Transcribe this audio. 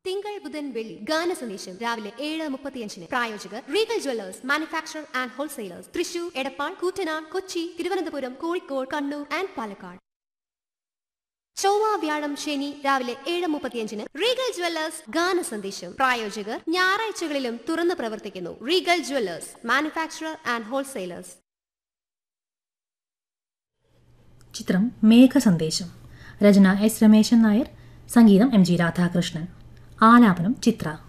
തിങ്കൾ ബുധൻ വെള്ളി ഗാന സന്ദേശം രാവിലെ ഏഴ് മുപ്പത്തിയഞ്ചിന് പ്രായോജകർ Regal jewellers manufacture and wholesalers Thrissur Edappal Koottanad Kochi Thiruvananthapuram Kozhikode Kannur and Palakkad ചൊവ്വ വ്യാഴം ശനി രാവിലെ ഏഴ് മുപ്പത്തിയഞ്ചിന് റീഗൽ ജ്വല്ലേഴ്സ് ഗാന സന്ദേശം പ്രായോജകർ ഞായറാഴ്ചകളിലും തുറന്നു പ്രവർത്തിക്കുന്നു Regal jewellers manufacturer and wholesalers ചിത്രം മേഘസന്ദേശം രചന എസ് രമേശൻ നായർ സംഗീതം എം ജി രാധാകൃഷ്ണൻ ആലാപനം ചിത്ര